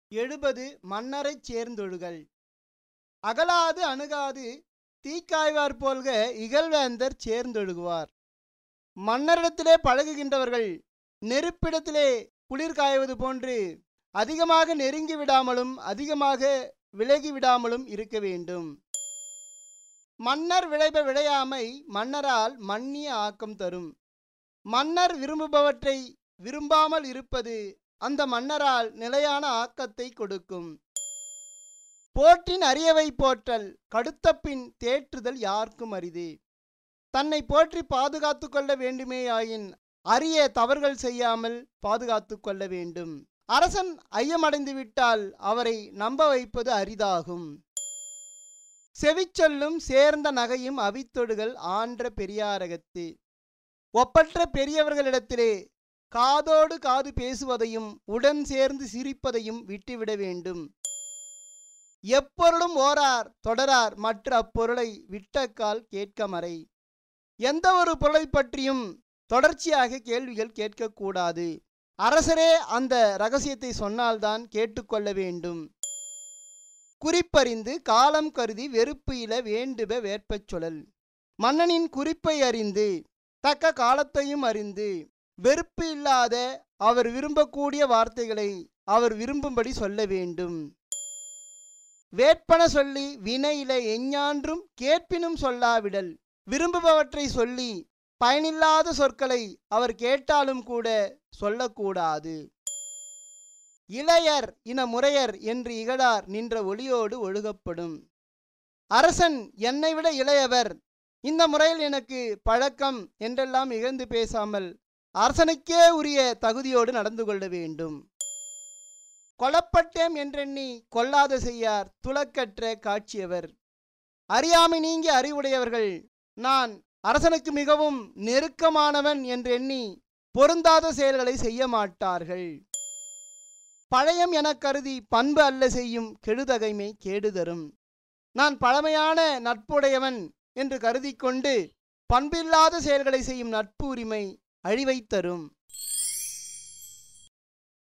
எழுபது மன்னரைச் சேர்ந்தொழுகல் அகலாது அணுகாது தீக்காய்வார் போல்க இகழ்வேந்தர் சேர்ந்தொழுகுவார் மன்னரிடத்திலே பழகுகின்றவர்கள் நெருப்பிடத்திலே குளிர் காய்வது போன்று அதிகமாக நெருங்கி விடாமலும் அதிகமாக விலகி விடாமலும் இருக்க வேண்டும் மன்னர் விளைப விளையாமை மன்னரால் மன்னிய ஆக்கம் தரும் மன்னர் விரும்புபவற்றை விரும்பாமல் இருப்பது அந்த மன்னரால் நிலையான ஆக்கத்தை கொடுக்கும் போற்றின் அரியவை போற்றல் கடுத்தபின் தேற்றுதல் யார்க்கும் அரிது தன்னை போற்றி பாதுகாத்து கொள்ள வேண்டுமேயாயின் அரிய தவறுகள் செய்யாமல் பாதுகாத்து கொள்ள வேண்டும் அரசன் ஐயமடைந்து விட்டால் அவரை நம்ப வைப்பது அரிதாகும் செவிச்சொல்லும் சேர்ந்த நகையும் அவித்தொடுகள் ஆன்ற பெரியாரகத்து ஒப்பற்ற பெரியவர்களிடத்திலே காதோடு காது பேசுவதையும் உடன் சேர்ந்து சிரிப்பதையும் விட்டுவிட வேண்டும் எப்பொருளும் ஓரார் தொடரார் மற்ற அப்பொருளை விட்டக்கால் கேட்க மறை எந்த ஒரு பொருளை பற்றியும் தொடர்ச்சியாக கேள்விகள் கேட்கக்கூடாது அரசரே அந்த ரகசியத்தை சொன்னால்தான் கேட்டுக்கொள்ள வேண்டும் குறிப்பறிந்து காலம் கருதி வெறுப்பு இல வேண்டுப வேட்பச் சொலல் மன்னனின் குறிப்பை அறிந்து தக்க காலத்தையும் அறிந்து வெறுப்பு இல்லாத அவர் விரும்பக்கூடிய வார்த்தைகளை அவர் விரும்பும்படி சொல்ல வேண்டும் வேட்பன சொல்லி வினையில எஞ்ஞான்றும் கேட்பினும் சொல்லாவிடல் விரும்புபவற்றை சொல்லி பயனில்லாத சொற்களை அவர் கேட்டாலும் கூட சொல்லக்கூடாது இளையர் இன முறையர் என்று இகழார் நின்ற ஒளியோடு ஒழுகப்படும் அரசன் என்னை விட இளையவர் இந்த முறையில் எனக்கு பழக்கம் என்றெல்லாம் இகழ்ந்து பேசாமல் அரசனுக்கே உரிய தகுதியோடு நடந்து கொள்ள வேண்டும் கொலப்பட்டேம் என்றெண்ணி கொல்லாத செய்யார் துலக்கற்ற காட்சியவர் அறியாமை நீங்கி அறிவுடையவர்கள் நான் அரசனுக்கு மிகவும் நெருக்கமானவன் என்று எண்ணி பொருந்தாத செயல்களை செய்ய மாட்டார்கள் பழையம் எனக் கருதி பண்பு அல்ல செய்யும் கெடுதகைமை கேடுதரும் நான் பழமையான நட்புடையவன் என்று கருதி கொண்டு பண்பில்லாத செயல்களை செய்யும் நட்பு உரிமை அழிவைத் தரும்